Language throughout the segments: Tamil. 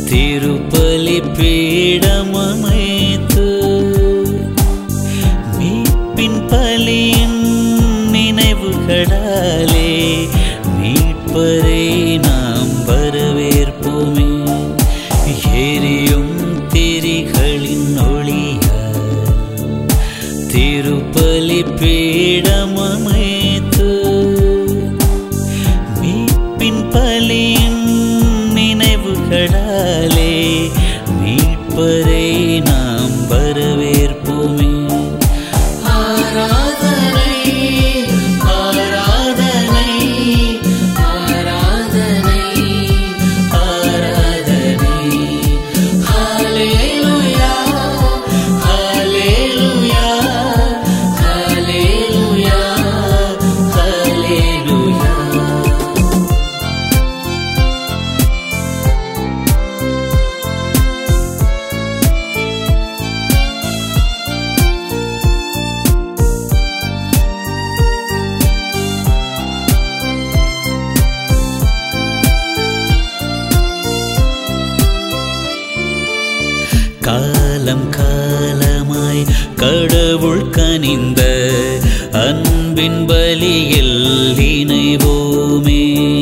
திருப்பலி பீடமமைத்து மீட்பின் பலியின் நினைவுகளாலே மீட்பரை நாம் வரவேற்போமே எரியும் திரிகளின் ஒளியால் திருப்பலி பீடமமைத்து மீட்பின் பலியின் நினைவுகளாலே மீட்பரை நாம் வரவேற்போமே ஆராதனை ஆராதனை ஆராதனை ஆராதனை ஹalleluya ஹalleluya ஹalleluya ஹalleluya காலம் காலமாய் கடவுள் கனிந்த அன்பின் பலியில் இணைவோமே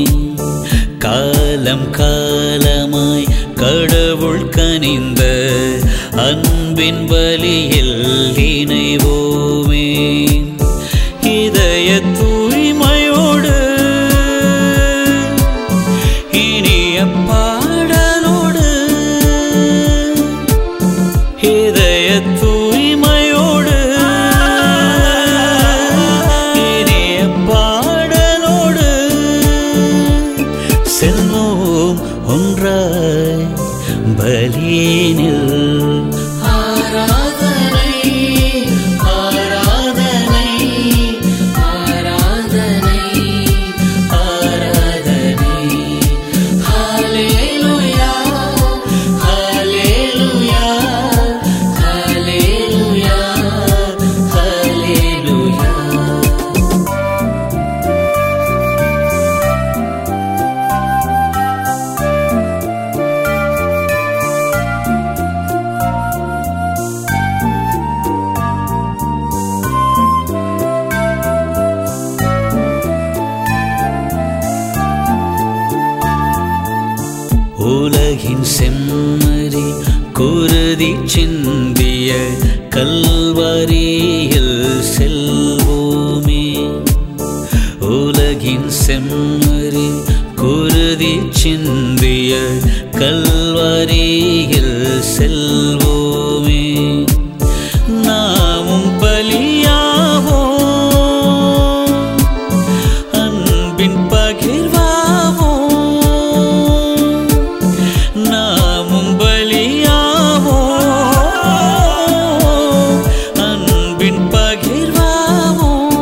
காலம் காலமாய் கடவுள் கனிந்த அன்பின் பலியில் இணைவோமே இதய தூய்மையோடு இனிய பாடலோடு இதய தூய்மையோடு இனிய பாடலோடு செல்வோம் ஒன்றாய் பலியேனில் ஆராதனை ஆராதனை ஆராதனை ஆராதனை ஹalleluya ஹalleluya ஹalleluya ஹalleluya உலகின் செம்மறி குருதி சிந்திய கல்வரியில் செல்வோமே உலகின் செம்மறி குருதி சிந்திய கல்வரியில் செல்வோமே நாமும் பலியாவோம் அன்பின் பகிர்வாவோம் நாமும் பலியாவோம் அன்பின் பகிர்வாவோம்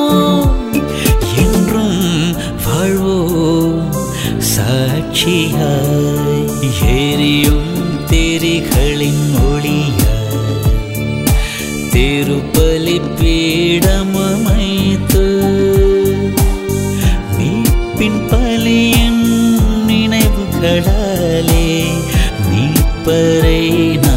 என்றும் வாழ்வோம் சாட்சியாய் எரியும் திரிகளின் ஒளியாய் திருப்பலி பீடமமைத்து மீட்பின் பலியின் நினைவுகளாலே மீட்பரை